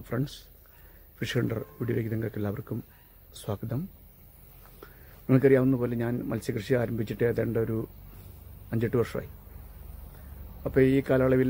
friends fish Hunter വീഡിയോയിലേക്ക് നിങ്ങൾക്ക് എല്ലാവർക്കും സ്വാഗതം നിങ്ങൾക്കറിയാവുന്ന പോലെ ഞാൻ മത്സ്യകൃഷി ആരംഭിച്ചിട്ട് ഏതാണ്ട് ഒരു അഞ്ചെട്ട് വർഷമായി അപ്പോൾ ഈ കാലയളവിൽ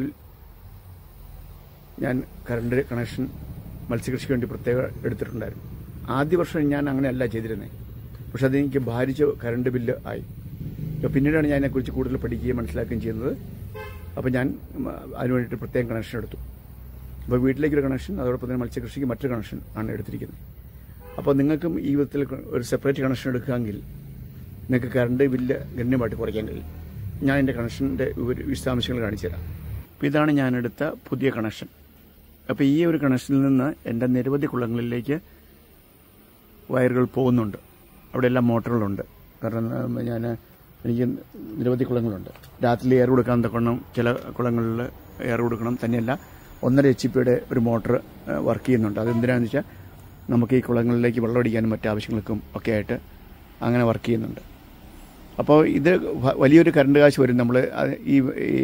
ഞാൻ കറണ്ട് കണക്ഷൻ മത്സ്യകൃഷിക്ക് വേണ്ടി പ്രത്യേകം എടുത്തിട്ടുണ്ടായിരുന്നു ആദ്യ വർഷം ഞാൻ അങ്ങനെയല്ല ചെയ്തിരുന്നത് പക്ഷെ അതെനിക്ക് ഭാരിച്ച കറണ്ട് ബില്ല് ആയി അപ്പോൾ പിന്നീടാണ് ഞാൻ അതിനെക്കുറിച്ച് കൂടുതൽ പഠിക്കുകയും മനസ്സിലാക്കുകയും ചെയ്യുന്നത് അപ്പോൾ ഞാൻ ഉം, അതിന് വേണ്ടിയിട്ട് പ്രത്യേകം കണക്ഷൻ എടുത്തു അപ്പോൾ വീട്ടിലേക്കൊരു കണക്ഷൻ അതോടൊപ്പം തന്നെ മത്സ്യകൃഷിക്ക് മറ്റൊരു കണക്ഷൻ ആണ് എടുത്തിരിക്കുന്നത് അപ്പോൾ നിങ്ങൾക്കും ഈ വിധത്തിൽ ഒരു സെപ്പറേറ്റ് കണക്ഷൻ എടുക്കുകയെങ്കിൽ നിങ്ങൾക്ക് കറണ്ട് ബില്ല് ഗണ്യമായിട്ട് കുറയ്ക്കാൻ കഴിയും ഞാൻ എൻ്റെ കണക്ഷൻ്റെ വിശദാംശങ്ങൾ കാണിച്ചു തരാം അപ്പോൾ ഇതാണ് ഞാൻ എടുത്ത പുതിയ കണക്ഷൻ അപ്പോൾ ഈ ഒരു കണക്ഷനിൽ നിന്ന് എൻ്റെ നിരവധി കുളങ്ങളിലേക്ക് വയറുകൾ പോകുന്നുണ്ട് അവിടെ എല്ലാം മോട്ടറുകളുണ്ട് കാരണം ഞാൻ എനിക്ക് നിരവധി കുളങ്ങളുണ്ട് രാത്രി എയർ കൊടുക്കാൻ തക്കണം ചില കുളങ്ങളിൽ എയർ കൊടുക്കണം തന്നെയല്ല ഒന്നര എച്ച് പിയുടെ ഒരു മോട്ടർ വർക്ക് ചെയ്യുന്നുണ്ട് അതെന്തിനാണെന്ന് വെച്ചാൽ നമുക്ക് ഈ കുളങ്ങളിലേക്ക് വെള്ളമടിക്കാനും മറ്റു ആവശ്യങ്ങൾക്കും ഒക്കെ ആയിട്ട് അങ്ങനെ വർക്ക് ചെയ്യുന്നുണ്ട് അപ്പോൾ ഇത് വ- വലിയൊരു കറണ്ട് കാശ് വരും നമ്മൾ ഈ ഈ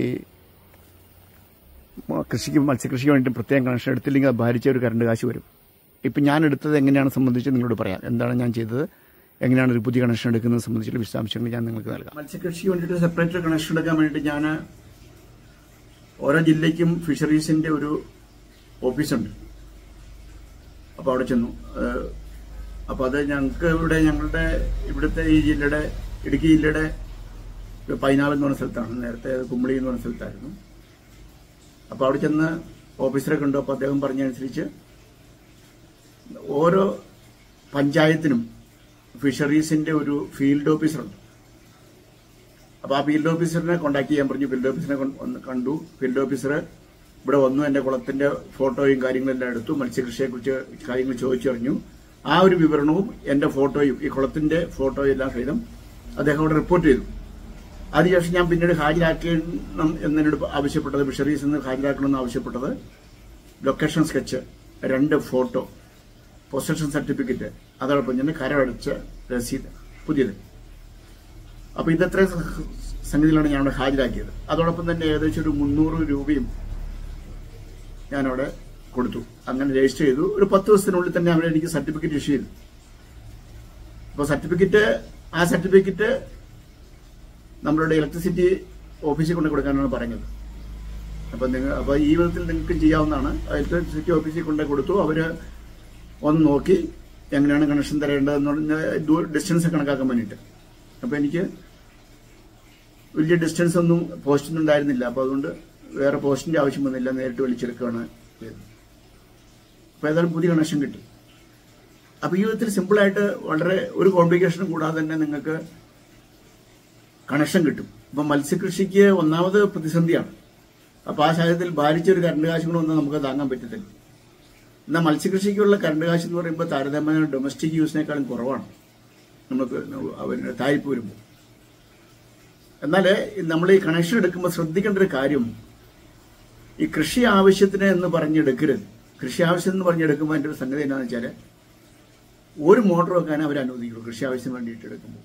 കൃഷിക്ക് മത്സ്യകൃഷിക്ക് വേണ്ടി പ്രത്യേകം കണക്ഷൻ എടുത്തില്ലെങ്കിൽ അത് ഭാരിച്ച ഒരു കറണ്ട് കാശ് വരും ഇപ്പം ഞാൻ എടുത്തത് എങ്ങനെയാണ് സംബന്ധിച്ച് നിങ്ങളോട് പറയാം എന്താണ് ഞാൻ ചെയ്തത് എങ്ങനെയാണ് ഒരു പുതിയ കണക്ഷൻ എടുക്കുന്നത് സംബന്ധിച്ചുള്ള വിശദാംശങ്ങൾ ഞാൻ നിങ്ങൾക്ക് നൽകാം മത്സ്യകൃഷിക്ക് വേണ്ടിയിട്ട് സെപ്പറേറ്റ് കണക്ഷൻ എടുക്കാൻ വേണ്ടിയിട്ട് ഞാൻ ഓരോ ജില്ലയ്ക്കും ഫിഷറീസിന്റെ ഒരു ഓഫീസുണ്ട് അപ്പോൾ അവിടെ ചെന്നു ഏഹ് അപ്പോൾ അത് ഞങ്ങൾക്ക് ഇവിടെ ഞങ്ങളുടെ ഇവിടുത്തെ ഈ ജില്ലയുടെ ഇടുക്കി ജില്ലയുടെ പൈനാവ് എന്ന് പറഞ്ഞ സ്ഥലത്താണ് നേരത്തെ അത് കുമ്പളി എന്ന് പറഞ്ഞ സ്ഥലത്തായിരുന്നു അപ്പോൾ അവിടെ ചെന്ന് ഓഫീസറെ കണ്ടു അപ്പോൾ അദ്ദേഹം പറഞ്ഞതനുസരിച്ച് ഓരോ പഞ്ചായത്തിനും ഫിഷറീസിന്റെ ഒരു ഫീൽഡ് ഓഫീസറുണ്ട് അപ്പോൾ ആ ഫീൽഡ് ഓഫീസറിനെ കോൺടാക്ട് ചെയ്യാൻ പറഞ്ഞു ഫീൽഡ് ഓഫീസറെ കൊണ്ട് വന്ന് കണ്ടു ഫീൽഡ് ഓഫീസർ ഇവിടെ വന്നു എന്റെ കുളത്തിന്റെ ഫോട്ടോയും കാര്യങ്ങളെല്ലാം എടുത്തു മത്സ്യകൃഷിയെ കുറിച്ച് കാര്യങ്ങൾ ചോദിച്ചറിഞ്ഞു ആ ഒരു വിവരണവും എന്റെ ഫോട്ടോയും ഈ കുളത്തിന്റെ ഫോട്ടോയും എല്ലാം സഹിതം അദ്ദേഹം അവിടെ റിപ്പോർട്ട് ചെയ്തു അതിനുശേഷം ഞാൻ പിന്നീട് ഹാജരാക്കണം എന്നോട് ആവശ്യപ്പെട്ടത് ഫിഷറീസ് എന്ന് ഹാജരാക്കണമെന്ന് ആവശ്യപ്പെട്ടത് ലൊക്കേഷൻ സ്കെച്ച് രണ്ട് ഫോട്ടോ പൊസഷൻ സർട്ടിഫിക്കറ്റ് അതോടൊപ്പം തന്നെ കരമടച്ച രസീത് പുതിയത് അപ്പൊ ഇതത്ര സംഗതികളാണ് ഞാൻ അവിടെ ഹാജരാക്കിയത് അതോടൊപ്പം തന്നെ ഏകദേശം ഒരു മുന്നൂറ് രൂപയും ഞാൻ അവിടെ കൊടുത്തു അങ്ങനെ രജിസ്റ്റർ ചെയ്തു ഒരു പത്ത് ദിവസത്തിനുള്ളിൽ തന്നെ അവർ എനിക്ക് സർട്ടിഫിക്കറ്റ് ഇഷ്യൂ ചെയ്തു അപ്പോൾ സർട്ടിഫിക്കറ്റ് ആ സർട്ടിഫിക്കറ്റ് നമ്മളുടെ ഇലക്ട്രിസിറ്റി ഓഫീസിൽ കൊണ്ട് കൊടുക്കാനാണ് പറഞ്ഞത് അപ്പൊ നിങ്ങൾ അപ്പൊ ഈ വിധത്തിൽ നിങ്ങൾക്ക് ചെയ്യാവുന്നതാണ് ഇലക്ട്രിസിറ്റി ഓഫീസിൽ കൊണ്ട് കൊടുത്തു അവര് ഒന്ന് നോക്കി എങ്ങനെയാണ് കണക്ഷൻ തരേണ്ടതെന്ന് പറഞ്ഞ ഡിസ്റ്റൻസ് കണക്കാക്കാൻ വേണ്ടിയിട്ട് അപ്പൊ എനിക്ക് വലിയ ഡിസ്റ്റൻസ് ഒന്നും പോസ്റ്റിന് ഉണ്ടായിരുന്നില്ല അപ്പൊ അതുകൊണ്ട് വേറെ പോസ്റ്റിന്റെ ആവശ്യം വന്നില്ല നേരിട്ട് വിളിച്ചെടുക്കുകയാണ് ചെയ്തത് അപ്പൊ ഏതായാലും പുതിയ കണക്ഷൻ കിട്ടി അപ്പൊ ഈ വിധത്തിൽ സിമ്പിളായിട്ട് വളരെ ഒരു കോംപ്ലിക്കേഷനും കൂടാതെ തന്നെ നിങ്ങൾക്ക് കണക്ഷൻ കിട്ടും ഇപ്പൊ മത്സ്യകൃഷിക്ക് ഒന്നാമത് പ്രതിസന്ധിയാണ് അപ്പൊ ആ സാഹചര്യത്തിൽ ഭാരിച്ച ഒരു കറണ്ട് കാശ് കൂടെ ഒന്നും നമുക്ക് താങ്ങാൻ പറ്റത്തില്ല എന്നാൽ മത്സ്യകൃഷിക്കുള്ള കറണ്ട് കാശ് എന്ന് പറയുമ്പോൾ താരതമ്യേന ഡൊമസ്റ്റിക് യൂസിനേക്കാളും കുറവാണ് നമുക്ക് അവരുടെ തായ്പ് വരുമ്പോൾ എന്നാൽ നമ്മൾ ഈ കണക്ഷൻ എടുക്കുമ്പോൾ ശ്രദ്ധിക്കേണ്ട ഒരു കാര്യം ഈ കൃഷി ആവശ്യത്തിന് എന്ന് പറഞ്ഞെടുക്കരുത് കൃഷി ആവശ്യം എന്ന് പറഞ്ഞെടുക്കുമ്പോൾ അതിന്റെ ഒരു സംഗതി എന്താണെന്ന് വെച്ചാൽ ഒരു മോട്ടോർ വെക്കാൻ അവർ അനുവദിക്കുള്ളൂ കൃഷി ആവശ്യത്തിന് വേണ്ടിയിട്ട് എടുക്കുമ്പോൾ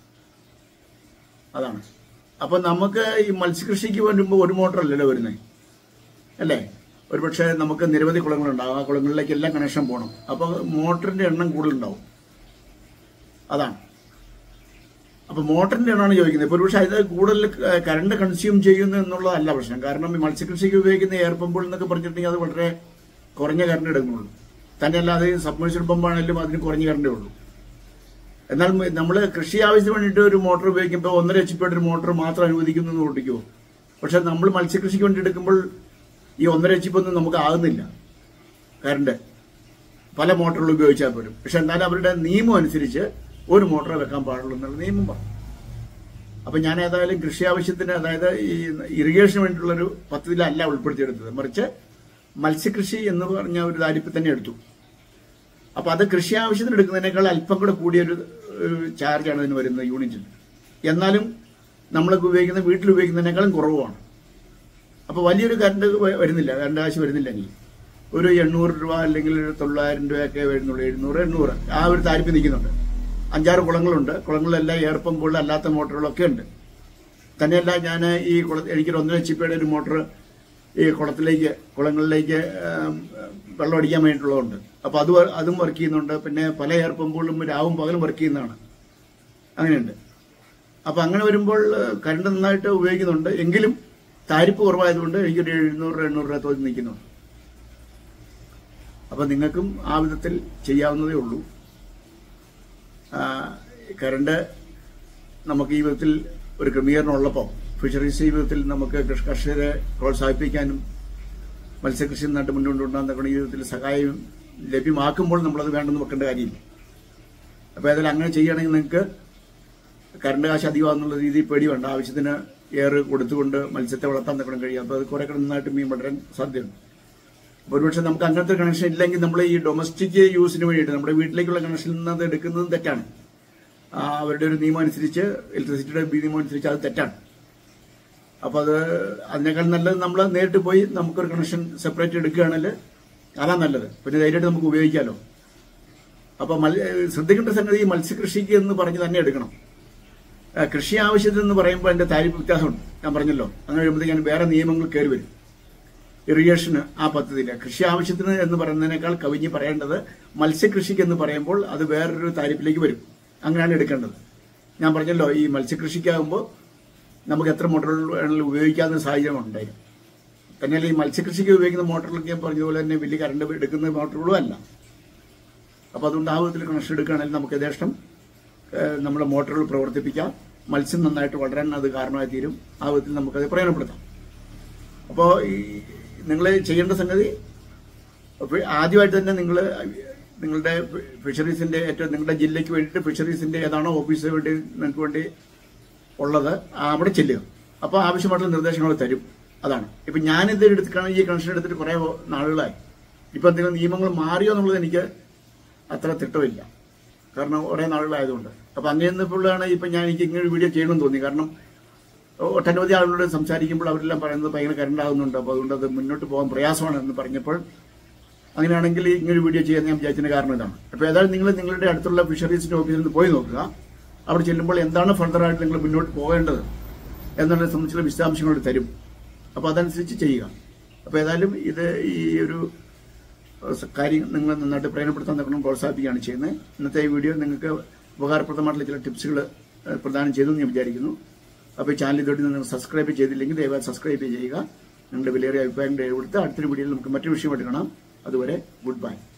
അതാണ് അപ്പൊ നമുക്ക് ഈ മത്സ്യകൃഷിക്ക് വരുമ്പോൾ ഒരു മോട്ടർ അല്ലല്ലോ വരുന്നത് അല്ലേ ഒരുപക്ഷെ നമുക്ക് നിരവധി കുളങ്ങളുണ്ടാവും ആ കുളങ്ങളിലേക്ക് എല്ലാം കണക്ഷൻ പോകണം അപ്പൊ മോട്ടറിന്റെ എണ്ണം കൂടുതലുണ്ടാവും അതാണ് അപ്പൊ മോട്ടറിന്റെ എണ്ണമാണ് ചോദിക്കുന്നത് ഇപ്പൊ ഒരുപക്ഷെ അത് കൂടുതൽ കറണ്ട് കൺസ്യൂം ചെയ്യുന്നു എന്നുള്ളതല്ല പ്രശ്നം കാരണം ഈ മത്സ്യകൃഷിക്ക് ഉപയോഗിക്കുന്ന എയർ പമ്പുകൾ എന്നൊക്കെ പറഞ്ഞിട്ടുണ്ടെങ്കിൽ അത് വളരെ കുറഞ്ഞ കറണ്ട് എടുക്കുന്നുള്ളൂ തന്നെയല്ലാതെ സബ്മേഴ്സിബിൾ പമ്പാണെങ്കിലും അതിന് കുറഞ്ഞ കറണ്ടേ ഉള്ളൂ എന്നാൽ നമ്മൾ കൃഷി ആവശ്യത്തിന് വേണ്ടിയിട്ട് ഒരു മോട്ടോർ ഉപയോഗിക്കുമ്പോൾ ഒന്നര എച്ച് പിയുടെ ഒരു മോട്ടോർ മാത്രം അനുവദിക്കുന്നു എന്ന് ഓട്ടിക്കുമോ പക്ഷെ നമ്മൾ മത്സ്യകൃഷിക്ക് വേണ്ടി എടുക്കുമ്പോൾ ഈ ഒന്നര എച്ച് പി ഒന്നും നമുക്ക് ആകുന്നില്ല കറണ്ട് പല മോട്ടോറുകൾ ഉപയോഗിച്ചാൽ പോലും പക്ഷെ എന്നാലും അവരുടെ നിയമം അനുസരിച്ച് ഒരു മോട്ടോർ വെക്കാൻ പാടുള്ളൂ എന്നുള്ള നിയമം പറഞ്ഞു അപ്പൊ ഞാൻ ഏതായാലും കൃഷി ആവശ്യത്തിന് അതായത് ഈ ഇറിഗേഷന് വേണ്ടിയിട്ടുള്ള ഒരു പദ്ധതിയിലല്ല ഉൾപ്പെടുത്തിയെടുത്തത് മറിച്ച് മത്സ്യകൃഷി എന്ന് പറഞ്ഞ ഒരു താരിപ്പ് തന്നെ എടുത്തു അപ്പൊ അത് കൃഷി ആവശ്യത്തിന് എടുക്കുന്നതിനേക്കാൾ അല്പം കൂടെ കൂടിയൊരു ഏഹ്, ചാർജാണ് ഇതിന് വരുന്നത് യൂണിറ്റിന് എന്നാലും നമ്മളൊക്കെ ഉപയോഗിക്കുന്ന വീട്ടിൽ ഉപയോഗിക്കുന്നതിനേക്കാളും കുറവുമാണ് അപ്പൊ വലിയൊരു കറണ്ട് വ- വരുന്നില്ല കറണ്ട് കാശ് വരുന്നില്ല എനിക്ക് ഒരു എണ്ണൂറ് രൂപ അല്ലെങ്കിൽ ഒരു തൊള്ളായിരം രൂപയൊക്കെ വരുന്നുള്ളൂ എഴുന്നൂറ് എണ്ണൂറ് ആ ഒരു താരിപ്പ് നിൽക്കുന്നുണ്ട് അഞ്ചാറ് കുളങ്ങളുണ്ട് കുളങ്ങളിലെല്ലാം എയർ പമ്പുകൾ അല്ലാത്ത മോട്ടറുകളൊക്കെ ഉണ്ട് തന്നെയല്ല ഞാൻ ഈ കുള എനിക്കൊരു ഒന്നര എച്ച് പിയുടെ ഒരു മോട്ടർ ഈ കുളത്തിലേക്ക് കുളങ്ങളിലേക്ക് ആം, വെള്ളം അടിക്കാൻ വേണ്ടിയിട്ടുള്ളതുണ്ട് അപ്പോൾ അത് വ- അതും വർക്ക് ചെയ്യുന്നുണ്ട് പിന്നെ പല എയർ പമ്പുകളും രാവും പകലും വർക്ക് ചെയ്യുന്നതാണ് അങ്ങനെയുണ്ട് അപ്പോൾ അങ്ങനെ വരുമ്പോൾ ഏഹ്, കറണ്ട് നന്നായിട്ട് ഉപയോഗിക്കുന്നുണ്ട് എങ്കിലും താരിപ്പ് കുറവായതുകൊണ്ട് എനിക്കൊരു എഴുന്നൂറ് എണ്ണൂറ് രൂപ തോന്നി നിൽക്കുന്നുണ്ട് അപ്പോൾ നിങ്ങൾക്കും ആ വിധത്തിൽ ചെയ്യാവുന്നതേ ഉള്ളൂ ആ, കറണ്ട് നമുക്ക് ഈ വിധത്തിൽ ഒരു ക്രമീകരണം ഉള്ളപ്പോൾ ഫിഷറീസ് ഈ വിധത്തിൽ നമുക്ക് കർഷ- കർഷകരെ പ്രോത്സാഹിപ്പിക്കാനും മത്സ്യകൃഷി നന്നായിട്ട് മുന്നോട്ട് കൊണ്ടുവന്ന ഈ വിധത്തിൽ സഹായം ലഭ്യമാക്കുമ്പോൾ നമ്മളത് വേണ്ടെന്ന് വെക്കേണ്ട കാര്യമില്ല അപ്പോൾ ഏതായാലും അങ്ങനെ ചെയ്യുകയാണെങ്കിൽ നിങ്ങൾക്ക് കറണ്ട് കാശ് അധികമാകുന്നുള്ള രീതിയിൽ പേടി വേണ്ട ആവശ്യത്തിന് എയർ കൊടുത്തുകൊണ്ട് മത്സ്യത്തെ വളർത്താൻ നിൽക്കണം കഴിയും അപ്പോൾ അത് കുറെ കൂടെ നന്നായിട്ട് മീൻ വളരാൻ സാധ്യതയുണ്ട് അപ്പോൾ ഒരുപക്ഷെ നമുക്ക് അങ്ങനത്തെ കണക്ഷൻ ഇല്ലെങ്കിൽ നമ്മൾ ഈ ഡൊമസ്റ്റിക് യൂസിന് വേണ്ടിയിട്ട് നമ്മുടെ വീട്ടിലേക്കുള്ള കണക്ഷനിൽ നിന്ന് അത് എടുക്കുന്നതും തെറ്റാണ് ആ, അവരുടെ ഒരു നിയമം അനുസരിച്ച് ഇലക്ട്രിസിറ്റിയുടെ നിയമം അനുസരിച്ച് അത് തെറ്റാണ് അപ്പോൾ അത് അതിനേക്കാൾ നല്ലത് നമ്മൾ നേരിട്ട് പോയി നമുക്കൊരു കണക്ഷൻ സെപ്പറേറ്റ് എടുക്കുകയാണെങ്കിൽ അതാ നല്ലത് പിന്നെ ധൈര്യമായിട്ട് നമുക്ക് ഉപയോഗിക്കാമല്ലോ അപ്പോൾ മൽ- ശ്രദ്ധിക്കേണ്ട സംഗതി ഈ മത്സ്യകൃഷിക്ക് എന്ന് പറഞ്ഞ് തന്നെ എടുക്കണം ആ, കൃഷി ആവശ്യത്തിന് എന്ന് പറയുമ്പോൾ അതിന്റെ താരിഫ് വ്യത്യാസമുണ്ട് ഞാൻ പറഞ്ഞല്ലോ അങ്ങനെ വരുമ്പോഴത്തേക്കാണ് വേറെ നിയമങ്ങൾ കയറി വരും ഇറിഗേഷന് ആ പദ്ധതിയില്ല കൃഷി ആവശ്യത്തിന് എന്ന് പറയുന്നതിനേക്കാൾ കവിഞ്ഞ് പറയേണ്ടത് മത്സ്യകൃഷിക്ക് എന്ന് പറയുമ്പോൾ അത് വേറൊരു താരിഫിലേക്ക് വരും അങ്ങനെയാണ് എടുക്കേണ്ടത് ഞാൻ പറഞ്ഞല്ലോ ഈ മത്സ്യകൃഷിക്കാകുമ്പോൾ നമുക്ക് എത്ര മോട്ടോറുകൾ വേണമെങ്കിലും ഉപയോഗിക്കാവുന്ന സാഹചര്യം ഉണ്ടായിരുന്നു തന്നെയല്ല ഈ മത്സ്യകൃഷിക്ക് ഉപയോഗിക്കുന്ന മോട്ടോറുകളൊക്കെ ഞാൻ പറഞ്ഞതുപോലെ തന്നെ വലിയ കറണ്ട് എടുക്കുന്ന മോട്ടോറുകളും അല്ല അപ്പോൾ അതുകൊണ്ട് ആ വിധത്തിൽ കണക്ഷൻ എടുക്കുകയാണെങ്കിൽ നമുക്ക് യഥേഷ്ടം ഏഹ്, നമ്മുടെ മോട്ടോറുകൾ പ്രവർത്തിപ്പിക്കാം മത്സ്യം നന്നായിട്ട് വളരാൻ അത് കാരണമായി തീരും ആ വിധത്തിൽ നമുക്കത് പ്രയോജനപ്പെടുത്താം അപ്പോൾ ഈ നിങ്ങൾ ചെയ്യേണ്ട സംഗതി അപ്പൊ ആദ്യമായിട്ട് തന്നെ നിങ്ങൾ നിങ്ങളുടെ ഫിഷറീസിന്റെ ഏറ്റവും നിങ്ങളുടെ ജില്ലയ്ക്ക് വേണ്ടിയിട്ട് ഫിഷറീസിന്റെ ഏതാണോ ഓഫീസിന് വേണ്ടി നിങ്ങൾക്ക് വേണ്ടി ഉള്ളത് ആ അവിടെ ചെല്ലുക അപ്പോൾ ആവശ്യമായിട്ടുള്ള നിർദ്ദേശങ്ങൾ തരും അതാണ് ഇപ്പൊ ഞാനിത് എടുത്തിട്ടാണ് ഈ കണക്ഷൻ എടുത്തിട്ട് കുറെ നാളുകളായി ഇപ്പൊ എന്തെങ്കിലും നിയമങ്ങൾ മാറിയോ എന്നുള്ളത് എനിക്ക് അത്ര തിട്ടമില്ല കാരണം ഒരേ നാളുകളായതുകൊണ്ട് അപ്പൊ അങ്ങനെ നിന്നപ്പോഴാണ് ഇപ്പൊ ഞാൻ എനിക്ക് ഇങ്ങനെ ഒരു വീഡിയോ ചെയ്യണമെന്ന് തോന്നി കാരണം ഒട്ടനവധി ആളുകളോട് സംസാരിക്കുമ്പോൾ അവരെല്ലാം പറയുന്നത് ഭയങ്കര കറണ്ട് ആകുന്നുണ്ട് അപ്പോൾ അതുകൊണ്ട് അത് മുന്നോട്ട് പോകാൻ പ്രയാസമാണ് എന്ന് പറഞ്ഞപ്പോൾ അങ്ങനെയാണെങ്കിൽ ഇങ്ങനെ വീഡിയോ ചെയ്യാൻ ഞാൻ വിചാരിച്ചതിന് കാരണം ഇതാണ് അപ്പോൾ ഏതായാലും നിങ്ങൾ നിങ്ങളുടെ അടുത്തുള്ള ഫിഷറീസിന്റെ ഓഫീസിൽ നിന്ന് പോയി നോക്കുക അവിടെ ചെല്ലുമ്പോൾ എന്താണ് ഫർദറായിട്ട് നിങ്ങൾ മുന്നോട്ട് പോകേണ്ടത് എന്നുള്ളതിനെ സംബന്ധിച്ചുള്ള വിശദാംശങ്ങൾ തരും അപ്പോൾ അതനുസരിച്ച് ചെയ്യുക അപ്പോൾ ഏതായാലും ഇത് ഈ ഒരു ഏഹ്, കാര്യം നിങ്ങൾ നന്നായിട്ട് പ്രയോജനപ്പെടുത്താൻ നിൽക്കണം പ്രോത്സാഹിപ്പിക്കുകയാണ് ചെയ്യുന്നത് ഇന്നത്തെ ഈ വീഡിയോ നിങ്ങൾക്ക് ഉപകാരപ്രദമായിട്ടുള്ള ചില ടിപ്സുകൾ പ്രദാനം ചെയ്തു എന്ന് ഞാൻ വിചാരിക്കുന്നു അപ്പോൾ ഈ ചാനൽ ഇതോടെ നിങ്ങൾ സബ്സ്ക്രൈബ് ചെയ്തില്ലെങ്കിൽ ദയവായി സബ്സ്ക്രൈബ് ചെയ്യുക നിങ്ങളുടെ വിലയേറിയ അഭിപ്രായം രേഖപ്പെടുത്ത് അടുത്തൊരു വീഡിയോയിൽ നമുക്ക് മറ്റൊരു വിഷയമായിട്ട് കാണാം അതുവരെ ഗുഡ് ബൈ